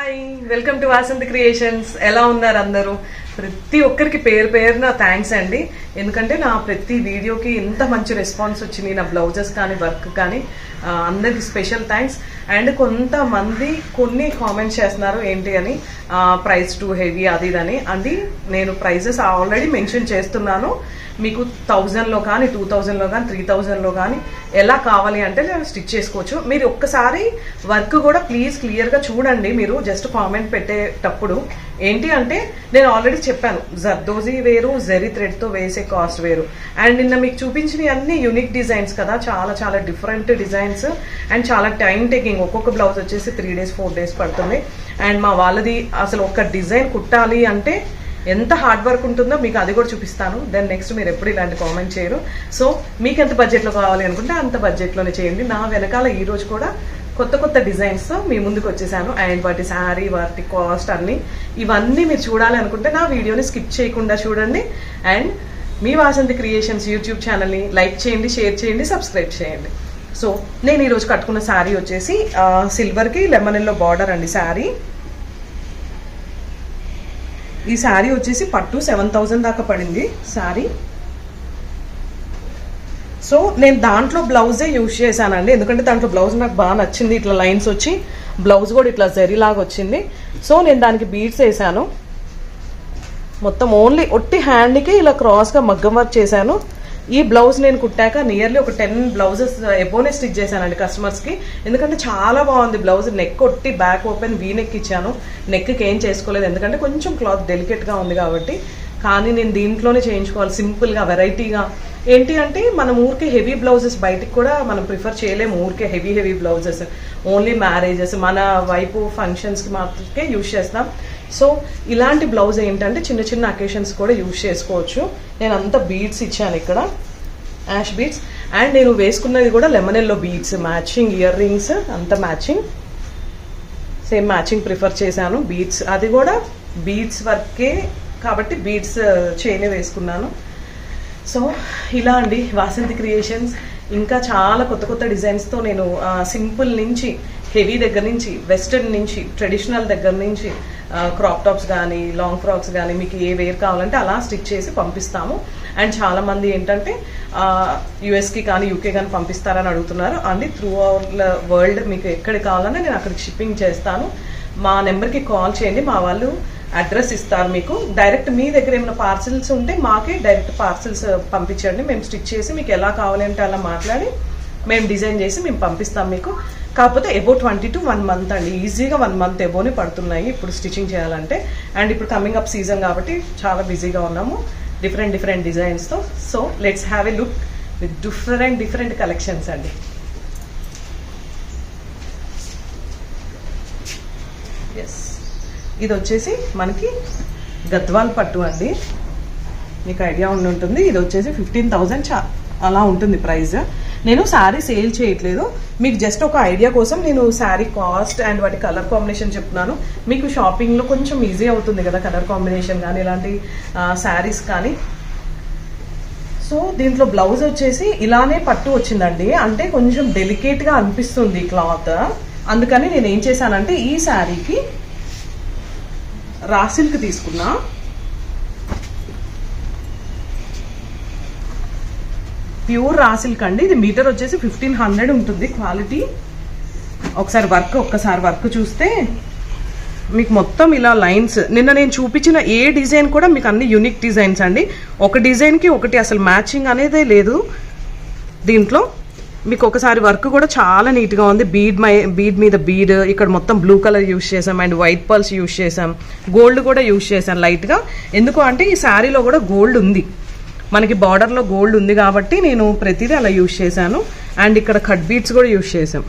hi welcome to Vasanthi creations ఎలా ఉన్నారు అందరూ ప్రతి ఒక్కరికి పేరు పేరున థ్యాంక్స్ అండి ఎందుకంటే నా ప్రతి వీడియోకి ఎంత మంచి రెస్పాన్స్ వచ్చింది నా బ్లౌజెస్ కానీ వర్క్ కానీ ఆ, అందరికి స్పెషల్ థ్యాంక్స్ అండ్ కొంతమంది కొన్ని కామెంట్స్ చేస్తున్నారు ఏంటి అని ప్రైస్ టూ హెవీ అది ఇదని అది నేను ప్రైజెస్ ఆల్రెడీ మెన్షన్ చేస్తున్నాను మీకు థౌజండ్లో కానీ టూ థౌజండ్లో కానీ త్రీ థౌజండ్లో కానీ ఎలా కావాలి అంటే నేను స్టిచ్ చేసుకోవచ్చు మీరు ఒక్కసారి వర్క్ కూడా ప్లీజ్ క్లియర్గా చూడండి మీరు జస్ట్ కామెంట్ పెట్టేటప్పుడు ఏంటి అంటే నేను ఆల్రెడీ చెప్పాను జర్దోజీ వేరు జెరీ థ్రెడ్తో వేసే కాస్ట్ వేరు అండ్ నిన్న మీకు చూపించినవి అన్ని యూనిక్ డిజైన్స్ కదా చాలా చాలా డిఫరెంట్ డిజైన్స్ అండ్ చాలా టైం టేకింగ్ ఒక్కొక్క బ్లౌజ్ వచ్చేసి త్రీ డేస్ ఫోర్ డేస్ పడుతుంది అండ్ మా వాళ్ళది అసలు ఒక డిజైన్ కుట్టాలి అంటే ఎంత హార్డ్ వర్క్ ఉంటుందో మీకు అది కూడా చూపిస్తాను దెన్ నెక్స్ట్ మీరు ఎప్పుడు ఇలాంటి కామెంట్ చేయరు సో మీకు ఎంత బడ్జెట్లో కావాలి అనుకుంటే అంత బడ్జెట్లోనే చేయండి నా వెనకాల ఈ రోజు కూడా కొత్త కొత్త డిజైన్స్తో మీ ముందుకు వచ్చేసాను అండ్ వాటి శారీ వాటి కాస్ట్ అన్ని ఇవన్నీ మీరు చూడాలి అనుకుంటే నా వీడియోని స్కిప్ చేయకుండా చూడండి అండ్ మీ వాసంతి క్రియేషన్స్ యూట్యూబ్ ఛానల్ని లైక్ చేయండి షేర్ చేయండి సబ్స్క్రైబ్ చేయండి సో నేను ఈరోజు కట్టుకున్న శారీ వచ్చేసి ఆ, సిల్వర్కి లెమన్ ఎల్లో బార్డర్ అండి శారీ ఈ శారీ వచ్చేసి పట్టు సెవెన్ థౌజండ్ దాకా పడింది శారీ సో నేను దాంట్లో బ్లౌజే యూజ్ చేశానండి ఎందుకంటే దాంట్లో బ్లౌజ్ నాకు బాగా నచ్చింది ఇట్లా లైన్స్ వచ్చి బ్లౌజ్ కూడా ఇట్లా జరీలాగా వచ్చింది సో నేను దానికి బీడ్స్ వేసాను మొత్తం ఓన్లీ ఒట్టి హ్యాండ్కి ఇలా క్రాస్గా మగ్గం వర్క్ చేశాను ఈ బ్లౌజ్ నేను కుట్టాక నియర్లీ ఒక టెన్ బ్లౌజెస్ ఎబోనే స్టిచ్ చేశానండి కస్టమర్స్కి ఎందుకంటే చాలా బాగుంది బ్లౌజ్ నెక్ ఒట్టి బ్యాక్ ఓపెన్ వీ నెక్ ఇచ్చాను నెక్కి ఏం చేసుకోలేదు ఎందుకంటే కొంచెం క్లాత్ డెలికేట్గా ఉంది కాబట్టి కానీ నేను దీంట్లోనే చేయించుకోవాలి సింపుల్గా వెరైటీగా ఏంటి అంటే మనం ఊరికే హెవీ బ్లౌజెస్ బయటికి కూడా మనం ప్రిఫర్ చేయలేము ఊరికే heavy heavy blouses only marriages మన వైపు ఫంక్షన్స్కి మాత్రమే యూజ్ చేస్తాం సో ఇలాంటి బ్లౌజ్ ఏంటంటే చిన్న చిన్న అకేషన్స్ కూడా యూజ్ చేసుకోవచ్చు నేను అంతా బీడ్స్ ఇచ్చాను ఇక్కడ యాష్ బీడ్స్ అండ్ నేను వేసుకున్నది కూడా lemon yellow beads matching earrings అంత మ్యాచింగ్ సేమ్ మ్యాచింగ్ ప్రిఫర్ చేశాను బీడ్స్ అది కూడా బీడ్స్ వర్కే కాబట్టి బీడ్స్ చైనే వేసుకున్నాను సో ఇలా అండి వాసంతి క్రియేషన్స్ ఇంకా చాలా కొత్త కొత్త డిజైన్స్తో నేను సింపుల్ నుంచి హెవీ దగ్గర నుంచి వెస్టర్న్ నుంచి ట్రెడిషనల్ దగ్గర నుంచి క్రాప్ టాప్స్ కానీ లాంగ్ ఫ్రాక్స్ కానీ మీకు ఏ వేర్ కావాలంటే అలా స్టిచ్ చేసి పంపిస్తాము అండ్ చాలా మంది ఏంటంటే యుఎస్కి కానీ యూకే కానీ పంపిస్తారని అడుగుతున్నారు అండి త్రూ అవర్ వరల్డ్ మీకు ఎక్కడికి కావాలన్నా నేను అక్కడికి షిప్పింగ్ చేస్తాను మా నెంబర్కి కాల్ చేయండి మా వాళ్ళు అడ్రస్ ఇస్తారు మీకు డైరెక్ట్ మీ దగ్గర ఏమైనా పార్సిల్స్ ఉంటే మాకే డైరెక్ట్ పార్సిల్స్ పంపించండి మేము స్టిచ్ చేసి మీకు ఎలా కావాలంటే అలా మాట్లాడి మేము డిజైన్ చేసి మేము పంపిస్తాం మీకు కాకపోతే above twenty to one month అండి ఈజీగా వన్ మంత్ ఎబోనే పడుతున్నాయి ఇప్పుడు స్టిచ్చింగ్ చేయాలంటే అండ్ ఇప్పుడు కమింగ్ అప్ సీజన్ కాబట్టి చాలా బిజీగా ఉన్నాము డిఫరెంట్ డిఫరెంట్ డిజైన్స్తో so let's have a look with different different collections అండి ఎస్ ఇది వచ్చేసి మనకి గద్వాల్ పట్టు అండి మీకు ఐడియా ఉండి ఉంటుంది ఇది వచ్చేసి ఫిఫ్టీన్ థౌజండ్ చా అలా ఉంటుంది ప్రైస్ నేను శారీ సేల్ చేయట్లేదు మీకు జస్ట్ ఒక ఐడియా కోసం నేను శారీ కాస్ట్ అండ్ వాటి కలర్ కాంబినేషన్ చెప్తున్నాను మీకు షాపింగ్లో కొంచెం ఈజీ అవుతుంది కదా కలర్ కాంబినేషన్ కానీ ఇలాంటి శారీస్ కానీ సో దీంట్లో బ్లౌజ్ వచ్చేసి ఇలానే పట్టు వచ్చిందండి అంటే కొంచెం డెలికేట్గా అనిపిస్తుంది క్లాత్ అందుకని నేను ఏం చేశానంటే ఈ శారీకి రా సిల్క్ తీసుకున్నా ప్యూర్ రా సిల్క్ అండి ఇది మీటర్ వచ్చేసి ఫిఫ్టీన్ హండ్రెడ్ ఉంటుంది క్వాలిటీ ఒకసారి వర్క్ ఒక్కసారి వర్క్ చూస్తే మీకు మొత్తం ఇలా లైన్స్ నిన్న నేను చూపించిన ఏ డిజైన్ కూడా మీకు అన్ని యూనిక్ డిజైన్స్ అండి ఒక డిజైన్కి ఒకటి అసలు మ్యాచింగ్ అనేదే లేదు దీంట్లో మీకు ఒకసారి వర్క్ కూడా చాలా నీట్గా ఉంది బీడ్ మై బీడ్ మీద బీడ్ ఇక్కడ మొత్తం బ్లూ కలర్ యూస్ చేసాం అండ్ వైట్ పల్స్ యూస్ చేసాం గోల్డ్ కూడా యూస్ చేసాం లైట్గా ఎందుకు అంటే ఈ శారీలో కూడా గోల్డ్ ఉంది మనకి బార్డర్లో గోల్డ్ ఉంది కాబట్టి నేను ప్రతిదీ అలా యూస్ చేశాను అండ్ ఇక్కడ కట్ బీడ్స్ కూడా యూస్ చేసాం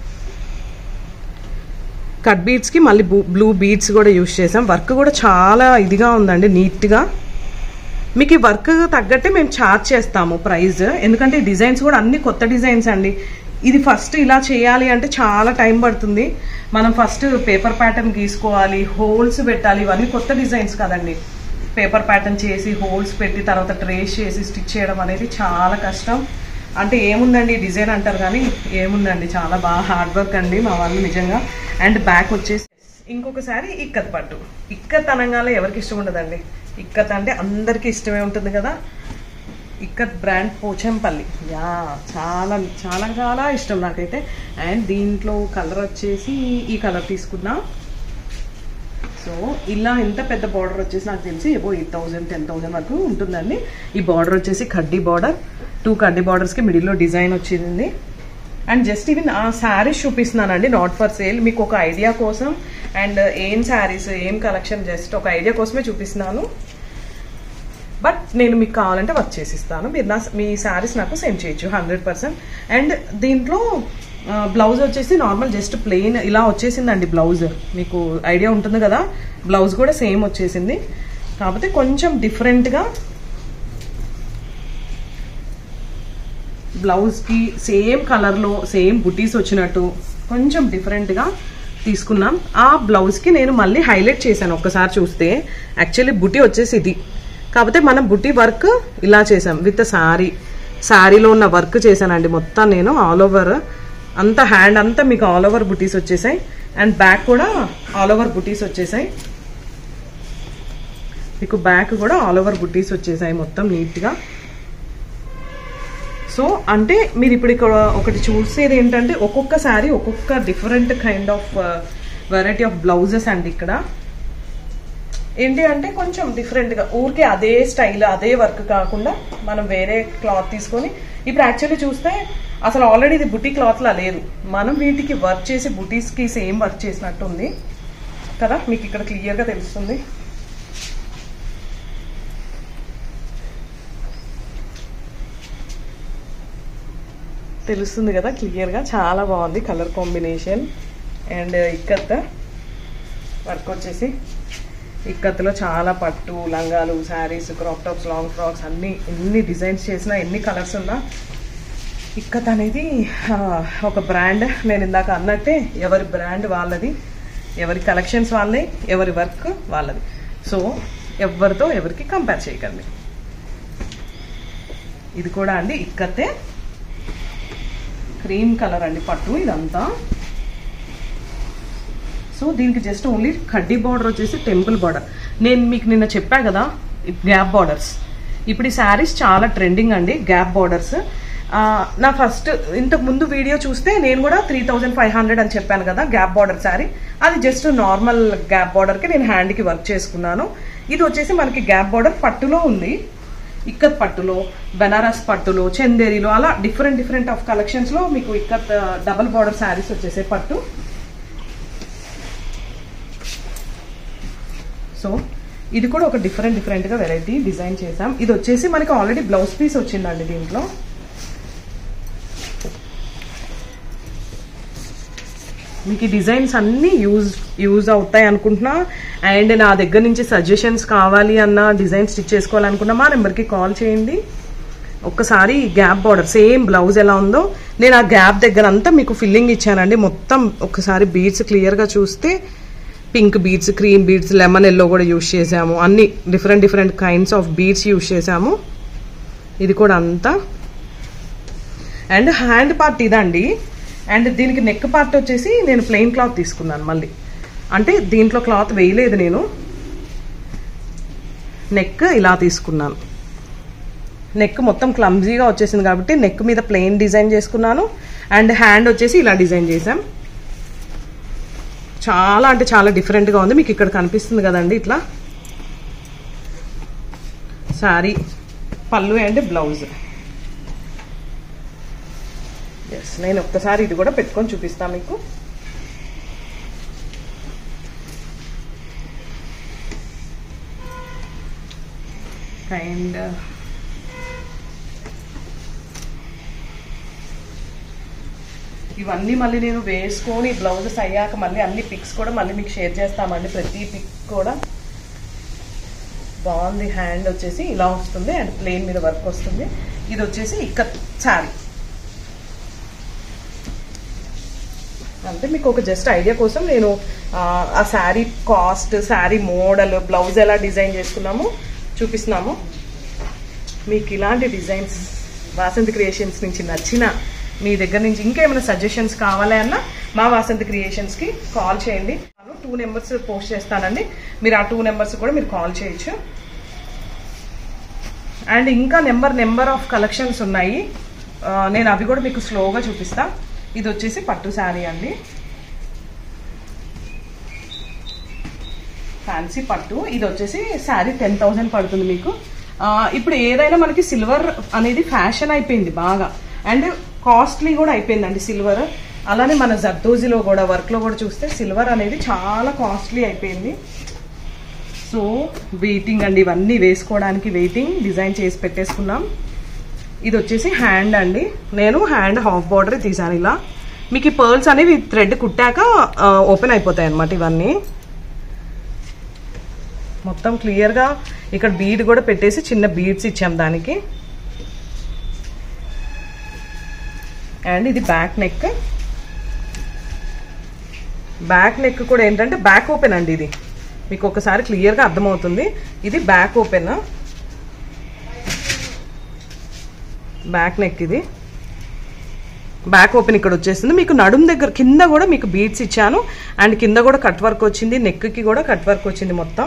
కట్ బీడ్స్కి మళ్ళీ బ్లూ బీడ్స్ కూడా యూస్ చేసాం వర్క్ కూడా చాలా ఇదిగా ఉందండి నీట్గా మీకు ఈ వర్క్ తగ్గట్టే మేము ఛార్జ్ చేస్తాము ప్రైస్ ఎందుకంటే ఈ డిజైన్స్ కూడా అన్ని కొత్త డిజైన్స్ అండి ఇది ఫస్ట్ ఇలా చేయాలి అంటే చాలా టైం పడుతుంది మనం ఫస్ట్ పేపర్ ప్యాటర్న్ గీసుకోవాలి హోల్స్ పెట్టాలి ఇవన్నీ కొత్త డిజైన్స్ కదండి పేపర్ ప్యాటర్న్ చేసి హోల్స్ పెట్టి తర్వాత ట్రేస్ చేసి స్టిచ్ చేయడం అనేది చాలా కష్టం అంటే ఏముందండి డిజైన్ అంటారు కానీ ఏముందండి చాలా బాగా హార్డ్ వర్క్ అండి మా వాళ్ళు నిజంగా అండ్ బ్యాక్ వచ్చేసి ఇంకొకసారి ఇక్కత్ పట్టు ఇక్కత్ అనగానే ఎవరికి ఇష్టం ఉండదండి ఇక్కత్ అంటే అందరికీ ఇష్టమే ఉంటుంది కదా ఇక్కత్ బ్రాండ్ పోచంపల్లి యా చాలా చాలా చాలా ఇష్టం నాకైతే అండ్ దీంట్లో కలర్ వచ్చేసి ఈ కలర్ తీసుకున్నా సో ఇలా ఎంత పెద్ద బార్డర్ వచ్చేసి నాకు తెలిసి ఏవో ఎయిట్ థౌసండ్ టెన్ థౌసండ్ వరకు ఉంటుందండి ఈ బార్డర్ వచ్చేసి కడ్డీ బార్డర్ టూ కడ్డీ బార్డర్స్కి మిడిల్లో డిజైన్ వచ్చింది అండ్ జస్ట్ ఇవి నా శారీస్ చూపిస్తున్నానండి నాట్ ఫర్ సేల్ మీకు ఒక ఐడియా కోసం అండ్ ఏం శారీస్ ఏం కలెక్షన్ జస్ట్ ఒక ఐడియా కోసమే చూపిస్తున్నాను బట్ నేను మీకు కావాలంటే వర్క్ చేసిస్తాను మీరు నా మీ శారీస్ నాకు సెండ్ చేయొచ్చు హండ్రెడ్ పర్సెంట్ అండ్ దీంట్లో బ్లౌజ్ వచ్చేసి నార్మల్ జస్ట్ ప్లెయిన్ ఇలా వచ్చేసిందండి బ్లౌజ్ మీకు ఐడియా ఉంటుంది కదా బ్లౌజ్ కూడా సేమ్ వచ్చేసింది కాకపోతే కొంచెం డిఫరెంట్గా బ్లౌజ్కి సేమ్ కలర్లో సేమ్ బుటీస్ వచ్చినట్టు కొంచెం డిఫరెంట్గా తీసుకున్నాం ఆ బ్లౌజ్కి నేను మళ్ళీ హైలైట్ చేశాను ఒక్కసారి చూస్తే యాక్చువల్లీ బుటీ వచ్చేసి ఇది కాకపోతే మనం బుటీ వర్క్ ఇలా చేసాం విత్ శారీ శారీలో ఉన్న వర్క్ చేశానండి మొత్తం నేను ఆల్ ఓవర్ అంత హ్యాండ్ అంతా మీకు ఆల్ ఓవర్ బుటీస్ వచ్చేసాయి అండ్ బ్యాక్ కూడా ఆల్ ఓవర్ బుటీస్ వచ్చేసాయి మీకు బ్యాక్ కూడా ఆల్ ఓవర్ బుటీస్ వచ్చేసాయి మొత్తం నీట్గా సో అంటే మీరు ఇప్పుడు ఇక్కడ ఒకటి చూసేది ఏంటంటే ఒక్కొక్క శారీ ఒక్కొక్క different kind of variety of blouses అండి ఇక్కడ ఏంటి అంటే కొంచెం డిఫరెంట్గా ఊరికే అదే స్టైల్ అదే వర్క్ కాకుండా మనం వేరే క్లాత్ తీసుకొని ఇప్పుడు యాక్చువల్లీ చూస్తే అసలు ఆల్రెడీ ఇది బుటీ క్లాత్లా లేదు మనం వీటికి వర్క్ చేసి బుటీస్కి సేమ్ వర్క్ చేసినట్టు ఉంది కదా మీకు ఇక్కడ క్లియర్గా తెలుస్తుంది తెలుస్తుంది కదా క్లియర్గా చాలా బాగుంది colour combination and ikat work వచ్చేసి ఇక్కత్తులో చాలా పట్టు లంగాలు saris crop tops long frocks అన్ని ఎన్ని డిజైన్స్ చేసినా ఎన్ని కలర్స్ ఉన్నా ఇక్కత్ అనేది ఆ, ఒక బ్రాండ్ నేను ఇందాక అన్నట్టే ఎవరి బ్రాండ్ వాళ్ళది ఎవరి కలెక్షన్స్ వాళ్ళే ఎవరి వర్క్ వాళ్ళది సో ఎవరితో ఎవరికి కంపేర్ చేయకండి ఇది కూడా అండి ఇక్కతే క్రీమ్ కలర్ అండి పట్టు ఇదంతా సో దీనికి జస్ట్ ఓన్లీ కడ్డీ బార్డర్ వచ్చేసి టెంపుల్ బార్డర్ నేను మీకు నిన్న చెప్పా కదా గ్యాప్ బార్డర్స్ ఇప్పుడు ఈ శారీస్ చాలా ట్రెండింగ్ అండి గ్యాప్ బార్డర్స్ నా ఫస్ట్ ఇంతకు ముందు వీడియో చూస్తే నేను కూడా త్రీ థౌజండ్ ఫైవ్ హండ్రెడ్ అని చెప్పాను కదా గ్యాప్ బార్డర్ శారీ అది జస్ట్ నార్మల్ గ్యాప్ బార్డర్కి నేను హ్యాండ్కి వర్క్ చేసుకున్నాను ఇది వచ్చేసి మనకి గ్యాప్ బార్డర్ పట్టులో ఉంది ఇక్కత్ పట్టులో బెనారస్ పట్టులో చందేరిలో అలా డిఫరెంట్ డిఫరెంట్ ఆఫ్ కలెక్షన్స్లో మీకు ఇక్కత్ డబల్ బార్డర్ శారీస్ వచ్చేసే పట్టు సో ఇది కూడా ఒక డిఫరెంట్ డిఫరెంట్గా వెరైటీ డిజైన్ చేసాం ఇది వచ్చేసి మనకి ఆల్రెడీ బ్లౌజ్ పీస్ వచ్చిందండి దీంట్లో మీకు ఈ డిజైన్స్ అన్నీ యూజ్ యూజ్ అవుతాయి అనుకుంటున్నా అండ్ నా దగ్గర నుంచి సజెషన్స్ కావాలి అన్న డిజైన్ స్టిచ్ చేసుకోవాలనుకున్నా మా నెంబర్కి కాల్ చేయండి ఒక్కసారి గ్యాప్ బార్డర్ సేమ్ బ్లౌజ్ ఎలా ఉందో నేను ఆ గ్యాప్ దగ్గర అంతా మీకు ఫిల్లింగ్ ఇచ్చానండి మొత్తం ఒక్కసారి బీడ్స్ క్లియర్గా చూస్తే pink beads cream beads lemon yellow కూడా యూస్ చేసాము అన్ని different different kinds of beads use చేసాము ఇది కూడా అంతా అండ్ హ్యాండ్ పార్ట్ ఇదండి అండ్ దీనికి నెక్ పార్ట్ వచ్చేసి నేను ప్లెయిన్ క్లాత్ తీసుకున్నాను మళ్ళీ అంటే దీంట్లో క్లాత్ వేయలేదు నేను నెక్ ఇలా తీసుకున్నాను నెక్ మొత్తం క్లమ్జీగా వచ్చేసింది కాబట్టి నెక్ మీద ప్లెయిన్ డిజైన్ చేసుకున్నాను అండ్ హ్యాండ్ వచ్చేసి ఇలా డిజైన్ చేసాం చాలా అంటే చాలా డిఫరెంట్గా ఉంది మీకు ఇక్కడ కనిపిస్తుంది కదండి ఇట్లా శారీ పళ్ళు అండ్ బ్లౌజ్ ఎస్ నేను ఒక్కసారి ఇది కూడా పెట్టుకొని చూపిస్తాను మీకు అండ్ ఇవన్నీ మళ్ళీ నేను వేసుకొని బ్లౌజెస్ అయ్యాక మళ్ళీ అన్ని పిక్స్ కూడా మళ్ళీ మీకు షేర్ చేస్తామండి ప్రతి పిక్ కూడా బాగుంది హ్యాండ్ వచ్చేసి ఇలా వస్తుంది అండ్ ప్లేన్ మీద వర్క్ వస్తుంది ఇది వచ్చేసి ఇక్క శారీ అంటే మీకు ఒక జస్ట్ ఐడియా కోసం నేను ఆ, ఆ sari cost sari model blouse ఎలా డిజైన్ చేసుకున్నాము చూపిస్తున్నాము మీకు ఇలాంటి డిజైన్స్ వాసంతి క్రియేషన్స్ నుంచి నచ్చిన మీ దగ్గర నుంచి ఇంకేమైనా సజెషన్స్ కావాలి అన్నా మా వాసంతి క్రియేషన్స్కి కాల్ చేయండి టూ నెంబర్స్ పోస్ట్ చేస్తానండి మీరు ఆ టూ నెంబర్స్ కూడా మీరు కాల్ చేయొచ్చు అండ్ ఇంకా నెంబర్ నెంబర్ ఆఫ్ కలెక్షన్స్ ఉన్నాయి ఆ, నేను అవి కూడా మీకు స్లోగా చూపిస్తా ఇది వచ్చేసి పట్టు శారీ అండి ఫ్యాన్సీ పట్టు ఇది వచ్చేసి శారీ టెన్ థౌసండ్ పడుతుంది మీకు ఆ, ఇప్పుడు ఏదైనా మనకి సిల్వర్ అనేది ఫ్యాషన్ అయిపోయింది బాగా అండ్ కాస్ట్లీ కూడా అయిపోయిందండి సిల్వర్ అలానే మన జర్దోజీలో కూడా వర్క్లో కూడా చూస్తే సిల్వర్ అనేది చాలా కాస్ట్లీ అయిపోయింది సో వెయిటింగ్ అండి ఇవన్నీ వేసుకోవడానికి వెయిటింగ్ డిజైన్ చేసి పెట్టేసుకున్నాం ఇది వచ్చేసి హ్యాండ్ అండి నేను హ్యాండ్ హాఫ్ బార్డర్ తీసాను ఇలా మీకు ఈ పర్ల్స్ అనేవి థ్రెడ్ కుట్టాక ఓపెన్ అయిపోతాయి అనమాట ఇవన్నీ మొత్తం క్లియర్గా ఇక్కడ బీడ్ కూడా పెట్టేసి చిన్న బీడ్స్ ఇచ్చాం దానికి అండ్ ఇది బ్యాక్ నెక్ బ్యాక్ నెక్ కూడా ఏంటంటే బ్యాక్ ఓపెన్ అండి ఇది మీకు ఒకసారి క్లియర్గా అర్థమవుతుంది ఇది బ్యాక్ ఓపెన్ బ్యాక్ నెక్ ఇది బ్యాక్ ఓపెన్ ఇక్కడ వచ్చేస్తుంది మీకు నడుం దగ్గర కింద కూడా మీకు బీడ్స్ ఇచ్చాను అండ్ కింద కూడా కట్ వర్క్ వచ్చింది నెక్కి కూడా కట్ వర్క్ వచ్చింది మొత్తం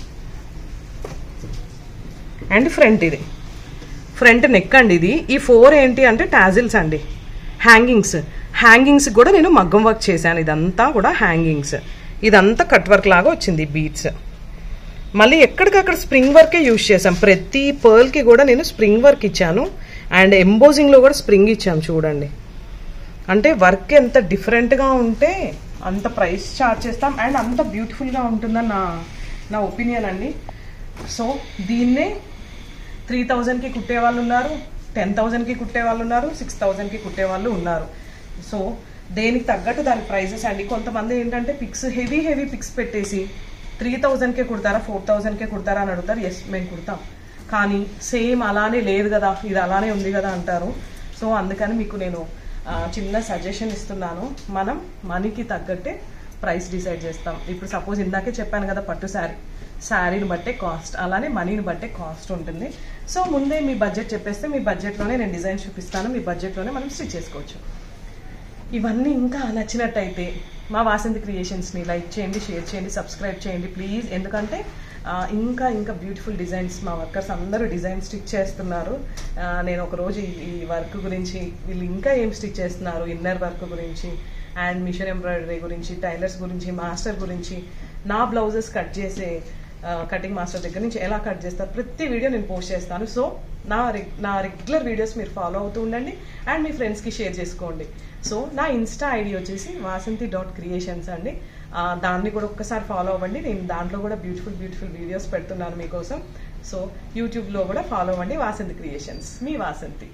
అండ్ ఫ్రంట్ ఇది ఫ్రంట్ నెక్ అండి ఇది ఈ ఫోర్ ఏంటి అంటే టాజిల్స్ అండి హ్యాంగింగ్స్ హ్యాంగింగ్స్ కూడా నేను మగ్గం వర్క్ చేశాను ఇదంతా కూడా హ్యాంగింగ్స్ ఇదంతా కట్ వర్క్ లాగా వచ్చింది బీట్స్ మళ్ళీ ఎక్కడికక్కడ స్ప్రింగ్ వర్కే యూజ్ చేసాం ప్రతి పర్ల్కి కూడా నేను స్ప్రింగ్ వర్క్ ఇచ్చాను అండ్ ఎంబోజింగ్లో కూడా స్ప్రింగ్ ఇచ్చాం చూడండి అంటే వర్క్ ఎంత డిఫరెంట్గా ఉంటే అంత ప్రైస్ చార్జ్ చేస్తాం అండ్ అంత బ్యూటిఫుల్గా ఉంటుందని నా నా ఒపీనియన్ అండి సో దీన్నే త్రీ థౌజండ్కి కుట్టే వాళ్ళు ఉన్నారు టెన్ థౌజండ్కి కుట్టే వాళ్ళు ఉన్నారు సిక్స్ థౌజండ్కి కుట్టే వాళ్ళు ఉన్నారు సో దేనికి తగ్గట్టు దాని ప్రైజెస్ అండి కొంతమంది ఏంటంటే పిక్స్ హెవీ హెవీ పిక్స్ పెట్టేసి త్రీ థౌజండ్కే కుడతారా ఫోర్ థౌజండ్కే కుడతారా అని అడుగుతారు ఎస్ మేము కుడతాం కానీ సేమ్ అలానే లేదు కదా ఇది అలానే ఉంది కదా అంటారు సో అందుకని మీకు నేను ఆ, చిన్న సజెషన్ ఇస్తున్నాను మనం మనీకి తగ్గట్టే ప్రైస్ డిసైడ్ చేస్తాం ఇప్పుడు సపోజ్ ఇందాకే చెప్పాను కదా పట్టు శారీ శారీని బట్టే కాస్ట్ అలానే మనీని బట్టే కాస్ట్ ఉంటుంది సో ముందే మీ బడ్జెట్ చెప్పేస్తే మీ బడ్జెట్లోనే నేను డిజైన్ చూపిస్తాను మీ బడ్జెట్లోనే మనం స్టిచ్ చేసుకోవచ్చు ఇవన్నీ ఇంకా నచ్చినట్టయితే మా వాసంతి క్రియేషన్స్ని లైక్ చేయండి షేర్ చేయండి సబ్స్క్రైబ్ చేయండి ప్లీజ్ ఎందుకంటే ఆ, ఇంకా ఇంకా బ్యూటిఫుల్ డిజైన్స్ మా వర్కర్స్ అందరూ డిజైన్ స్టిచ్ చేస్తున్నారు ఆ, నేను ఒక రోజు ఈ- ఈ వర్క్ గురించి వీళ్ళు ఇంకా ఏం స్టిచ్ చేస్తున్నారు ఇన్నర్ వర్క్ గురించి అండ్ మిషన్ ఎంబ్రాయిడరీ గురించి టైలర్స్ గురించి మాస్టర్ గురించి నా బ్లౌజెస్ కట్ చేసే కటింగ్ మాస్టర్ దగ్గర నుంచి ఎలా కట్ చేస్తారు ప్రతి వీడియో నేను పోస్ట్ చేస్తాను సో నా రెగ్- నా రెగ్యులర్ వీడియోస్ మీరు ఫాలో అవుతూ ఉండండి అండ్ మీ ఫ్రెండ్స్కి షేర్ చేసుకోండి సో నా ఇన్స్టా ఐడి వచ్చేసి వాసంతి డాట్ క్రియేషన్స్ అండి ఆ, దాన్ని కూడా ఒక్కసారి ఫాలో అవ్వండి నేను దాంట్లో కూడా బ్యూటిఫుల్ బ్యూటిఫుల్ వీడియోస్ పెడుతున్నాను మీకోసం సో యూట్యూబ్లో కూడా ఫాలో అవ్వండి వాసంతి క్రియేషన్స్ మీ వాసంతి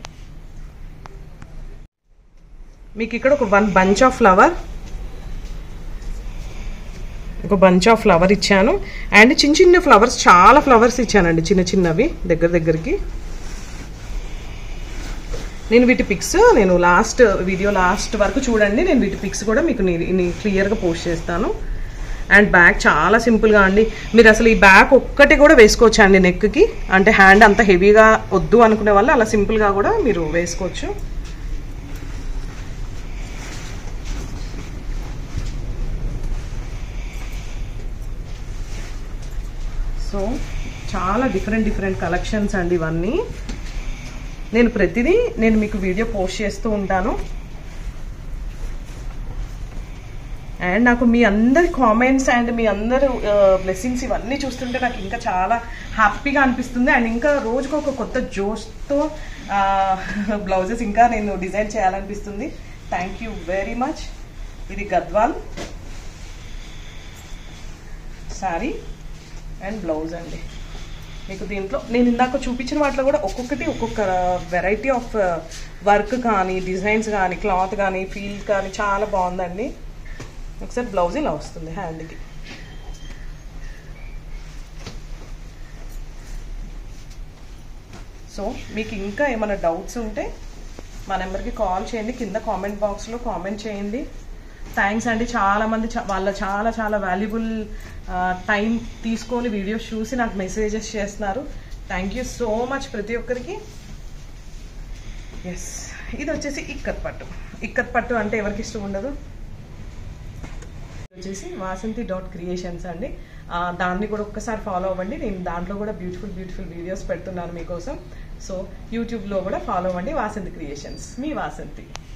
మీకు ఇక్కడ ఒక వన్ బంచ్ ఆఫ్ ఫ్లవర్ ఒక బంచ్ ఆఫ్ ఫ్లవర్ ఇచ్చాను అండ్ చిన్న చిన్న ఫ్లవర్స్ చాలా ఫ్లవర్స్ ఇచ్చానండి చిన్న చిన్నవి దగ్గర దగ్గరికి నేను వీటి పిక్స్ నేను లాస్ట్ వీడియో లాస్ట్ వరకు చూడండి నేను వీటి పిక్స్ కూడా మీకు క్లియర్గా పోస్ట్ చేస్తాను అండ్ బ్యాగ్ చాలా సింపుల్గా అండి మీరు అసలు ఈ బ్యాగ్ ఒక్కటి కూడా వేసుకోవచ్చు అండి నెక్కి అంటే హ్యాండ్ అంత హెవీగా వద్దు అనుకునే వాళ్ళు అలా సింపుల్గా కూడా మీరు వేసుకోవచ్చు సో చాలా డిఫరెంట్ డిఫరెంట్ కలెక్షన్స్ అండి ఇవన్నీ నేను ప్రతిదీ నేను మీకు వీడియో పోస్ట్ చేస్తూ ఉంటాను అండ్ నాకు మీ అందరి కామెంట్స్ అండ్ మీ అందరు బ్లెస్సింగ్స్ ఇవన్నీ చూస్తుంటే నాకు ఇంకా చాలా హ్యాపీగా అనిపిస్తుంది అండ్ ఇంకా రోజుకు ఒక కొత్త జోష్తో బ్లౌజెస్ ఇంకా నేను డిజైన్ చేయాలనిపిస్తుంది థ్యాంక్ యూ వెరీ మచ్ ఇది గద్వాల్ శారీ అండ్ బ్లౌజ్ అండి మీకు దీంట్లో నేను ఇందాక చూపించిన వాటిలో కూడా ఒక్కొక్కటి ఒక్కొక్క వెరైటీ ఆఫ్ వర్క్ కానీ డిజైన్స్ కానీ క్లాత్ కానీ ఫీల్ కానీ చాలా బాగుందండి ఒకసారి బ్లౌజ్ ఇలా వస్తుంది హ్యాండ్కి సో మీకు ఇంకా ఏమైనా డౌట్స్ ఉంటే మా నెంబర్కి కాల్ చేయండి కింద కామెంట్ బాక్స్లో కామెంట్ చేయండి థ్యాంక్స్ అండి చాలా మంది చా- వాళ్ళ చాలా చాలా వాల్యుబుల్ టైం తీసుకొని వీడియోస్ చూసి నాకు మెసేజెస్ చేస్తున్నారు థ్యాంక్ యూ సో మచ్ ప్రతి ఒక్కరికి ఎస్ ఇది వచ్చేసి ఇక్కత్ పట్టు ఇక్కత్ పట్టు అంటే ఎవరికి ఇష్టం ఉండదు ఇది వచ్చేసి వాసంతి డాట్ క్రియేషన్స్ అండి ఆ, దాన్ని కూడా ఒక్కసారి ఫాలో అవ్వండి నేను దాంట్లో కూడా బ్యూటిఫుల్ బ్యూటిఫుల్ వీడియోస్ పెడుతున్నాను మీకోసం సో యూట్యూబ్లో కూడా ఫాలో అవ్వండి వాసంతి క్రియేషన్స్ మీ వాసంతి